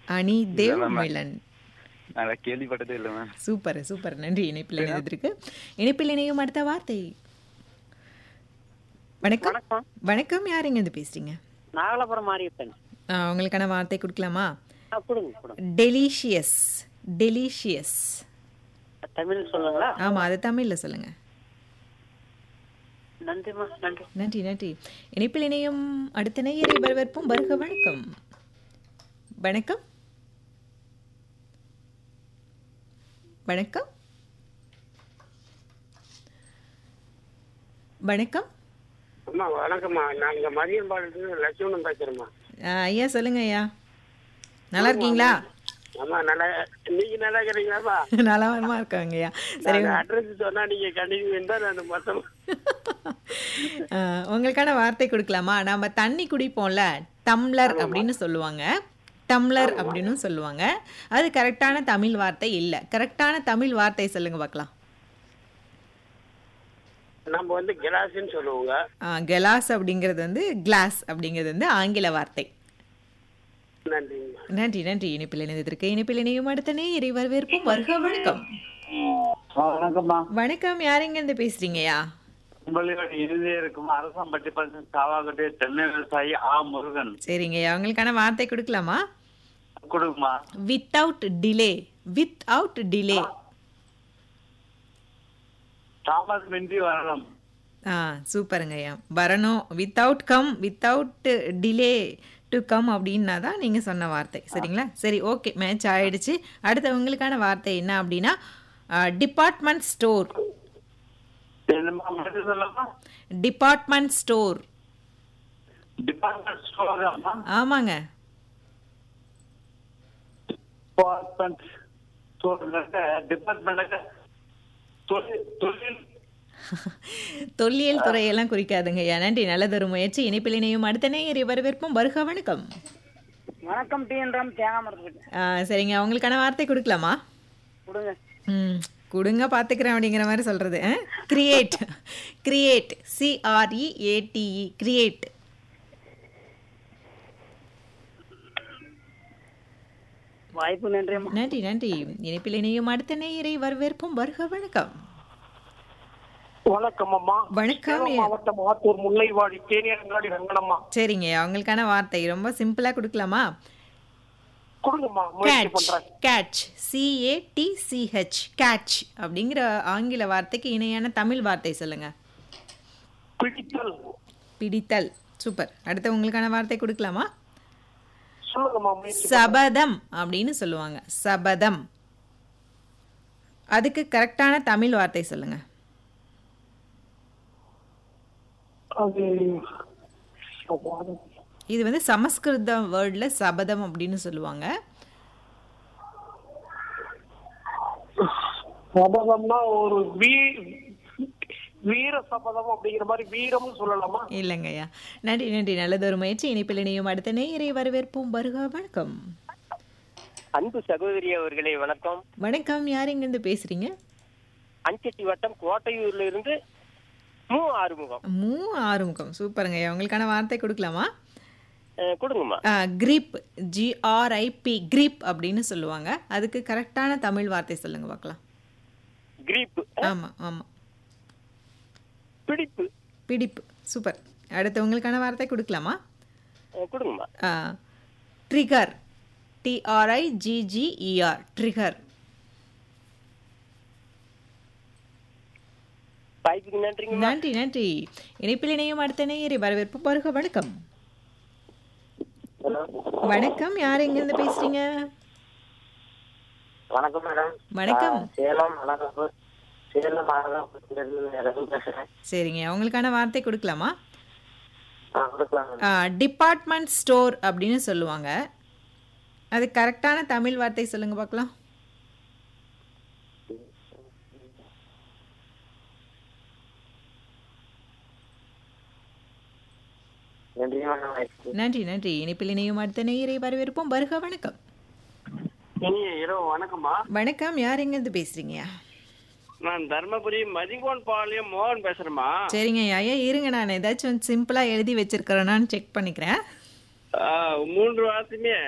அணி தேவ் இல்ல, ma'am. Milan நான் கேள்விப்பட்டதே இல்லை மேம் சூப்பர் சூப்பர் நன்றி இணைப்பில் இணைந்திருக்கு இணைப்பில் இணையும் அடுத்த வார்த்தை வணக்கம் வணக்கம் வணக்கம் யாருங்க இருந்து பேசுறீங்க நாகலாபுரம் மாரியப்பன் ஆ, உங்களுக்கான வார்த்தை கொடுக்கலாமா ஆ, கொடுங்க கொடுங்க டெலிஷியஸ் டெலிஷியஸ் தமிழ் சொல்லுங்களா ஆமா அது தமிழ்ல சொல்லுங்க நன்றிம்மா நன்றி நன்றி நன்றி இணைப்பில் இணையும் அடுத்த நேயரை வரவேற்போம் வருக வணக்கம் வணக்கம் வணக்கம் வணக்கம் அம்மா வணக்கம்மா நான் இங்க மதியம்பாளையத்துல லட்சுமணன் பேசுறேம்மா ஆ, ஐயா சொல்லுங்க ஐயா நல்லா இருக்கீங்களா அம்மா நல்லா நீங்க நல்லா இருக்கிறீங்களாம்மா நலமா இருக்காங்க ஐயா சரி நான் அட்ரஸ் சொன்னா நீங்க கண்டிப்பா தான் நான் மொத்தம் ஆ, உங்களுக்கான வார்த்தை கொடுக்கலாமா நம்ம தண்ணி குடிப்போம்ல டம்ளர் அப்படின்னு சொல்லுவாங்க டம்ளர் அப்படின்னு சொல்லுவாங்க அது கரெக்டான தமிழ் வார்த்தை இல்லை கரெக்டான தமிழ் வார்த்தை சொல்லுங்க பார்க்கலாம் நம்ம வந்து கிளாஸ்ன்னு சொல்லுவோங்க கெலாஸ் அப்படிங்கிறது வந்து கிளாஸ் அப்படிங்கிறது வந்து ஆங்கில வார்த்தை நன்றிங்கம்மா நன்றி நன்றி இணைப்பில் இணைந்திருக்கு இணைப்பில் இணையும் அடுத்த நேயரை வரவேற்போம் வருக வணக்கம் வணக்கம்மா வணக்கம் யாருங்க இருந்து பேசுறீங்கய்யா உங்களிடம் இறுதி இருக்கும் அரசம்பட்டி பரிசு காவாக்கட்டி தென்னை விவசாயி ஆ முருகன் சரிங்கய்யா உங்களுக்கான வார்த்தை கொடுக்கலாமா கொடுக்குமா வித்தவுட் டிலே வித்தவுட் டிலே தாமதமின்றி வரணும் ஆ சூப்பருங்க ஐயா வரணும் without come without delay to come அப்படின்னா தான் நீங்கள் சொன்ன வார்த்தை சரிங்களா சரி ஓகே மேட்ச் ஆயிடுச்சு அடுத்து உங்களுக்கான வார்த்தை என்ன அப்படின்னா டிபார்ட்மெண்ட் ஸ்டோர் என்னம்மா மட்டும் சொல்லமா டிபார்ட்மெண்ட் ஸ்டோர் டிபார்ட்மெண்ட் ஸ்டோர் அம்மா ஆமாங்க டிபார்ட்மெண்ட் ஸ்டோர் டிபார்ட்மெண்ட் தொழில் தொழில் தொல்லியல் துறையெல்லாம் குறிக்காதுங்க ஐயா நன்றி நல்லதொரு முயற்சி இணைப்பில் இணையும் அடுத்த நேயரை வரவேற்போம் வருக வணக்கம் வணக்கம் டி என் ராம் தேங்காய் மரத்துக்கிட்ட ஆ, சரிங்க உங்களுக்கான வார்த்தை கொடுக்கலாமா கொடுங்க ம் கொடுங்க பார்த்துக்கிறேன் அப்படிங்கிற மாதிரி சொல்கிறது கிரியேட் கிரியேட் சிஆர்இஏடிஇ கிரியேட் வாய்ப்பு நன்றிம்மா நன்றி நன்றி இணைப்பில் இணையும் அடுத்த நேயரை வரவேற்போம் வருக வணக்கம் வணக்கம் அம்மா வணக்கம் சேலம் மாவட்டம் ஆத்தூர் முல்லைவாடி தேனியரங்காடி வெங்கடம்மா சரிங்க அவங்களுக்கான வார்த்தை ரொம்ப சிம்பிளாக கொடுக்கலாமா கொடுங்கம்மா முயற்சி கேட்ச் பண்றேன் கேட்ச் சிஏடிசிஹெச் கேட்ச் அப்படிங்கிற ஆங்கில வார்த்தைக்கு இணையான தமிழ் வார்த்தை சொல்லுங்க பிடித்தல் பிடித்தல் சூப்பர் அடுத்து உங்களுக்கான வார்த்தை கொடுக்கலாமா சொல்லுங்கம்மா முயற்சி சபதம் அப்படின்னு சொல்லுவாங்க சபதம் அதுக்கு கரெக்டான தமிழ் வார்த்தை சொல்லுங்க அது இது வந்து சமஸ்கிருத வேர்டில் சபதம் அப்படின்னு சொல்லுவாங்க சபதம்னா ஒரு வீ வீர சபதம் அப்படிங்கிற மாதிரி வீரம்னு சொல்லலாமா இல்லைங்கய்யா நன்றி நன்றி நல்லதொரு முயற்சி இணைப்பில் இணையும் அடுத்த நேயரை வரவேற்போம் வருக வணக்கம் அன்பு சகோதரி அவர்களே வணக்கம் வணக்கம் யார் இங்கேருந்து பேசுறீங்க அஞ்சட்டி வட்டம் கோட்டையூர்ல இருந்து மு ஆறுமுகம் மூ ஆறுமுகம் சூப்பருங்கய்யா உங்களுக்கான வார்த்தை கொடுக்கலாமா அஹ், கொடுங்கம்மா கிரிப் ஜிஆர்ஐபி கிரிப் அப்படின்னு சொல்லுவாங்க அதுக்கு கரெக்டான தமிழ் வார்த்தை சொல்லுங்க பார்க்கலாம் கிரீப் ஆமாம் ஆமாம் பிடிப்பு பிடிப்பு சூப்பர் அடுத்து உங்களுக்கான வார்த்தை கொடுக்கலாமா அஹ், கொடுங்கம்மா ட்ரிகர் டிஆர்ஐஜிஜிஇஆர் ட்ரிகர் வாய்ப்புக்கு நன்றிங்கம்மா நன்றி நன்றி இணைப்பில் இணையும் அடுத்த நேயரை வரவேற்பு வருக வணக்கம் வணக்கம் யார் எங்கிருந்து பேசுறீங்க வணக்கம் மேடம் வணக்கம் சேலம் அழகாபுர் சேலம் அழகாபுரத்துல இருந்து ரவி பேசுறேன் சரிங்க உங்களுக்கான வார்த்தை கொடுக்கலாமா கொடுக்கலாம் டிபார்ட்மெண்ட் ஸ்டோர் அப்படின்னு சொல்லுவாங்க அது கரெக்டான தமிழ் வார்த்தை சொல்லுங்க பார்க்கலாம் நன்றி நன்றி நன்றி இணைப்பில் இணையும் அடுத்த நேயரை வரவேற்போம் வருக வணக்கம் இனிய இரவு வணக்கம்மா வணக்கம் யார் எங்கிருந்து பேசுறீங்க நான் தர்மபுரி மதிகோன் பாளையம் மோகன் பேசுறேம்மா சரிங்க ஐயா இருங்க நான் ஏதாச்சும் சிம்பிளாக எழுதி வச்சிருக்கிறேனான்னு செக் பண்ணிக்கிறேன் மூன்று வாரத்துமே